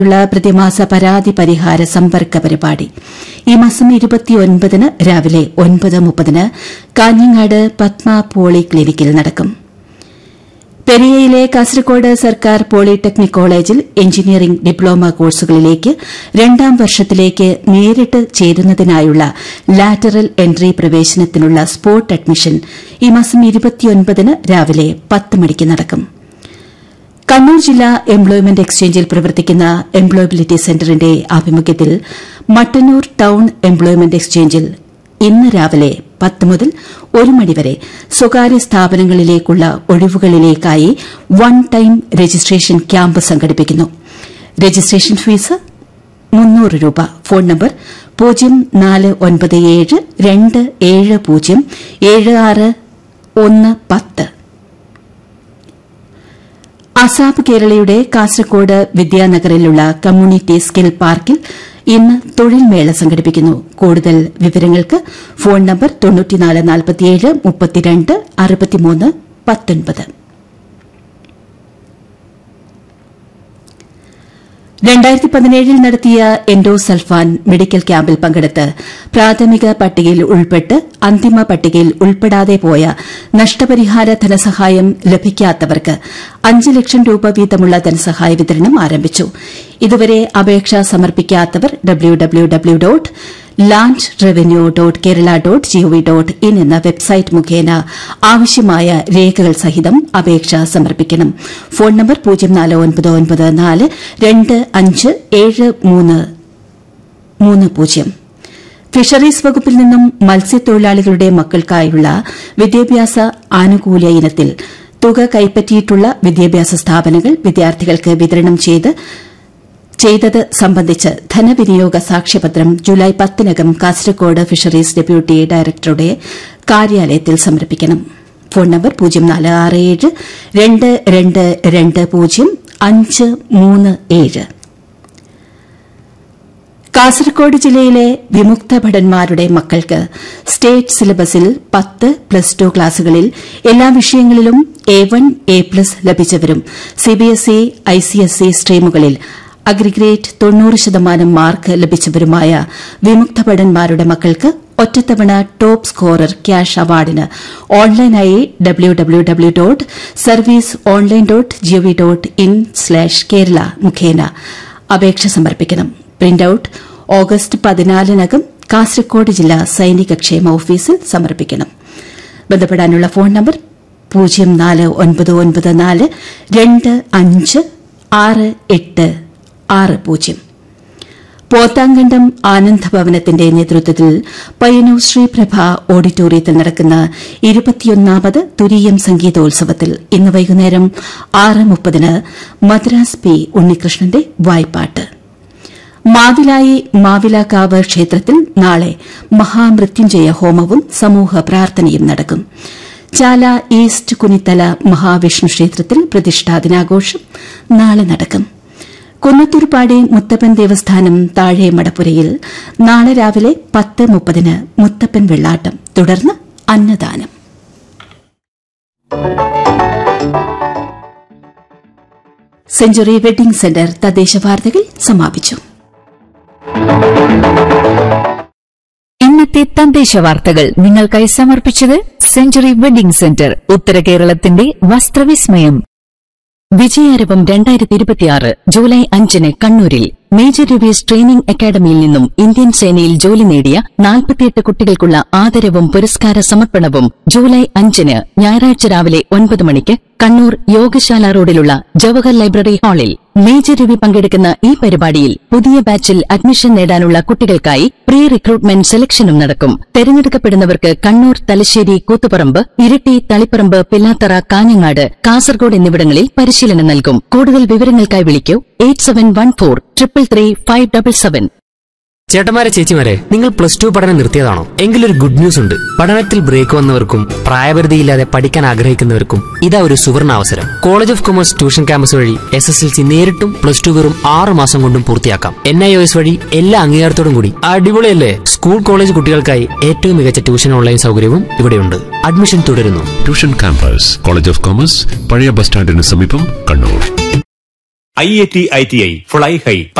ഉള്ള പ്രതിമാസ പരാതി പരിഹാര സമ്പർക്ക പരിപാടി ഈ മാസം ഇരുപത്തിയൊൻപതിന് രാവിലെ ഒൻപത് മുപ്പതിന് കാഞ്ഞങ്ങാട് പത്മ പോളി ക്ലിനിക്കിൽ നടക്കും പെരിയയിലെ കാസർകോട് സർക്കാർ പോളിടെക്നിക് കോളേജിൽ എഞ്ചിനീയറിംഗ് ഡിപ്ലോമ കോഴ്സുകളിലേക്ക് രണ്ടാം വർഷത്തിലേക്ക് നേരിട്ട് ചേരുന്നതിനായുള്ള ലാറ്ററൽ എൻട്രി പ്രവേശനത്തിനുള്ള സ്പോട്ട് അഡ്മിഷൻ ഈ മാസം ഇരുപത്തിയൊൻപതിന് രാവിലെ പത്ത് മണിക്ക് നടക്കും കണ്ണൂർ ജില്ലാ എംപ്ലോയ്മെന്റ് എക്സ്ചേഞ്ചിൽ പ്രവർത്തിക്കുന്ന എംപ്ലോയബിലിറ്റി സെന്ററിന്റെ ആഭിമുഖ്യത്തിൽ മട്ടന്നൂർ ടൌൺ എംപ്ലോയ്മെന്റ് എക്സ്ചേഞ്ചിൽ ഇന്ന് രാവിലെ പത്ത് മുതൽ ഒരു മണിവരെ സ്വകാര്യ സ്ഥാപനങ്ങളിലേക്കുള്ള ഒഴിവുകളിലേക്കായി വൺ ടൈം രജിസ്ട്രേഷൻ ക്യാമ്പ് സംഘടിപ്പിക്കുന്നു രജിസ്ട്രേഷൻ ഫീസ് മുന്നൂറ് രൂപ ഫോൺ നമ്പർ പൂജ്യം നാല് ഒൻപത് ഏഴ് രണ്ട് ഏഴ് പൂജ്യം ഏഴ് ആറ് ഒന്ന് പത്ത് അസാബ് കേരളയുടെ കാസർകോട് വിദ്യാനഗറിലുള്ള കമ്മ്യൂണിറ്റി സ്കിൽ പാർക്കിൽ ഇന്ന് തൊഴിൽ മേള സംഘടിപ്പിക്കുന്നു കൂടുതൽ വിവരങ്ങൾക്ക് ഫോൺ നമ്പർ തൊണ്ണൂറ്റിനാല് നാൽപ്പത്തിയേഴ് മുപ്പത്തിരണ്ട് അറുപത്തിമൂന്ന് പത്തൊൻപത് രണ്ടായിരത്തി പതിനേഴിൽ നടത്തിയ എൻഡോസൾഫാൻ മെഡിക്കൽ ക്യാമ്പിൽ പങ്കെടുത്ത് പ്രാഥമിക പട്ടികയിൽ ഉൾപ്പെട്ട് അന്തിമ പട്ടികയിൽ ഉൾപ്പെടാതെ പോയ നഷ്ടപരിഹാര ധനസഹായം ലഭിക്കാത്തവർക്ക് അഞ്ച് ലക്ഷം രൂപ വീതമുള്ള ധനസഹായ വിതരണം ആരംഭിച്ചു ഇതുവരെ അപേക്ഷ സമർപ്പിക്കാത്തവർ W W W dot land revenue dot Kerala dot GOV dot in എന്ന വെബ്സൈറ്റ് മുഖേന ആവശ്യമായ രേഖകൾ സഹിതം അപേക്ഷ സമർപ്പിക്കണം ഫോൺ നമ്പർ പൂജ്യം നാല് ഒൻപത് ഒൻപത് നാല് രണ്ട് അഞ്ച് ഏഴ് മൂന്ന് മൂന്ന് പൂജ്യം ഫിഷറീസ് വകുപ്പിൽ നിന്നും മത്സ്യത്തൊഴിലാളികളുടെ മക്കൾക്കായുള്ള വിദ്യാഭ്യാസ ആനുകൂല്യ ഇനത്തിൽ തുക കൈപ്പറ്റിയിട്ടുള്ള വിദ്യാഭ്യാസ സ്ഥാപനങ്ങൾ വിദ്യാർത്ഥികൾക്ക് വിതരണം ചെയ്ത് ചെയ്തത് സംബന്ധിച്ച് ധനവിനിയോഗ സാക്ഷ്യപത്രം ജൂലൈ പത്തിനകം കാസർകോട് ഫിഷറീസ് ഡെപ്യൂട്ടി ഡയറക്ടറുടെ കാര്യാലയത്തിൽ സമർപ്പിക്കണം ഫോൺ നമ്പർ പൂജ്യം നാല് ആറ് ഏഴ് രണ്ട് രണ്ട് രണ്ട് പൂജ്യം അഞ്ച് മൂന്ന് ഏഴ് കാസർകോട് ജില്ലയിലെ വിമുക്ത ഭടന്മാരുടെ മക്കൾക്ക് സ്റ്റേറ്റ് സിലബസിൽ പത്ത് പ്ലസ് ടു ക്ലാസുകളിൽ എല്ലാ വിഷയങ്ങളിലും എ വൺ എ പ്ലസ് ലഭിച്ചവരും സിബിഎസ്ഇ ഐസിഎസ്ഇ സ്ട്രീമുകളിൽ അഗ്രിഗ്രേറ്റ് തൊണ്ണൂറ് ശതമാനം മാർക്ക് ലഭിച്ചവരുമായ വിമുക്ത ഭടന്മാരുടെ മക്കൾക്ക് ഒറ്റത്തവണ ടോപ്പ് സ്കോറർ ക്യാഷ് അവാർഡിന് ഓൺലൈനായി W W W dot service online dot GOV dot in slash Kerala മുഖേന അപേക്ഷ സമർപ്പിക്കണം പ്രിന്റ് ഔട്ട് ഓഗസ്റ്റ് പതിനാലിനകം കാസർകോട് ജില്ലാ സൈനിക ക്ഷേമ ഓഫീസിൽ സമർപ്പിക്കണം ബന്ധപ്പെടാനുള്ള ഫോൺ നമ്പർ പൂജ്യം നാല് ഒൻപത് ഒൻപത് നാല് രണ്ട് അഞ്ച് ആറ് എട്ട് ആറ് പൂജ്യം പോത്താങ്കണ്ടം ആനന്ദഭവനത്തിന്റെ നേതൃത്വത്തിൽ പയ്യന്നൂർ ശ്രീപ്രഭ ഓഡിറ്റോറിയത്തിൽ നടക്കുന്ന ഇരുപത്തിയൊന്നാമത് തുരീയം സംഗീതോത്സവത്തിൽ ഇന്ന് വൈകുന്നേരം ആറ് മുപ്പതിന് മദ്രാസ് പി ഉണ്ണികൃഷ്ണന്റെ വായ്പാട്ട് മാവിലായി മാവിലാക്കാവ് ക്ഷേത്രത്തിൽ നാളെ മഹാമൃത്യുഞ്ജയ ഹോമവും സമൂഹ പ്രാർത്ഥനയും നടക്കും ചാല ഈസ്റ്റ് കുനിത്തല മഹാവിഷ്ണു ക്ഷേത്രത്തിൽ പ്രതിഷ്ഠാ ദിനാഘോഷം നാളെ നടക്കും കുന്നത്തൂർപ്പാടി മുത്തപ്പൻ ദേവസ്ഥാനം താഴെ മടപ്പുരയിൽ നാളെ രാവിലെ പത്ത് മുപ്പതിന് മുത്തപ്പൻ വെള്ളാട്ടം തുടർന്ന് അന്നദാനം സെഞ്ചുറി വെഡിംഗ് സെന്റർ തദ്ദേശ വാർത്തകൾ സമാപിച്ചു ഇന്നത്തെ തദ്ദേശ വാർത്തകൾ നിങ്ങൾക്കായി സമർപ്പിച്ചത് സെഞ്ചുറി വെഡിംഗ് സെന്റർ ഉത്തര കേരളത്തിന്റെ വസ്ത്രവിസ്മയം വിജയാരവം രണ്ടായിരത്തി ഇരുപത്തിയാറ് ജൂലൈ അഞ്ചിന് കണ്ണൂരിൽ മേജർ രവീസ് ട്രെയിനിംഗ് അക്കാദമിയിൽ നിന്നും ഇന്ത്യൻ സേനയിൽ ജോലി നേടിയ നാൽപ്പത്തിയെട്ട് കുട്ടികൾക്കുള്ള ആദരവും പുരസ്കാര സമർപ്പണവും ജൂലൈ അഞ്ചിന് ഞായറാഴ്ച രാവിലെ ഒൻപത് മണിക്ക് കണ്ണൂർ യോഗശാല റോഡിലുള്ള ജവഹർ ലൈബ്രറി ഹാളിൽ മേജർ രവി പങ്കെടുക്കുന്ന ഈ പരിപാടിയിൽ പുതിയ ബാച്ചിൽ അഡ്മിഷൻ നേടാനുള്ള കുട്ടികൾക്കായി പ്രീ റിക്രൂട്ട്മെന്റ് സെലക്ഷനും നടക്കും തെരഞ്ഞെടുക്കപ്പെടുന്നവർക്ക് കണ്ണൂർ തലശ്ശേരി കൂത്തുപറമ്പ് ഇരിട്ടി തളിപ്പറമ്പ് പില്ലാത്തറ കാഞ്ഞങ്ങാട് കാസർഗോഡ് എന്നിവിടങ്ങളിൽ പരിശീലനം നൽകും കൂടുതൽ വിവരങ്ങൾക്കായി വിളിക്കൂ eight seven one four triple three five double seven ചേട്ടന്മാരെ ചേച്ചിമാരെ നിങ്ങൾ പ്ലസ് ടു പഠനം നിർത്തിയതാണോ എങ്കിലൊരു ഗുഡ് ന്യൂസ് ഉണ്ട് പഠനത്തിൽ ബ്രേക്ക് വന്നവർക്കും പ്രായപരിധിയില്ലാതെ പഠിക്കാൻ ആഗ്രഹിക്കുന്നവർക്കും ഇതാ ഒരു സുവർണ അവസരം college of commerce tuition campus വഴി എസ് എസ് എൽ സി നേരിട്ടും പ്ലസ് ടു വെറും ആറ് മാസം കൊണ്ടും പൂർത്തിയാക്കാം എൻ ഐ ഒ എസ് വഴി എല്ലാ അംഗീകാരത്തോടും കൂടി അടിപൊളിയല്ലേ സ്കൂൾ കോളേജ് കുട്ടികൾക്കായി ഏറ്റവും മികച്ച ട്യൂഷൻ ഓൺലൈൻ സൗകര്യവും ഇവിടെയുണ്ട് അഡ്മിഷൻ തുടരുന്നു tuition campus college of commerce പഴയ ബസ് സ്റ്റാൻഡിന് സമീപം Kannur I I T I T I fly high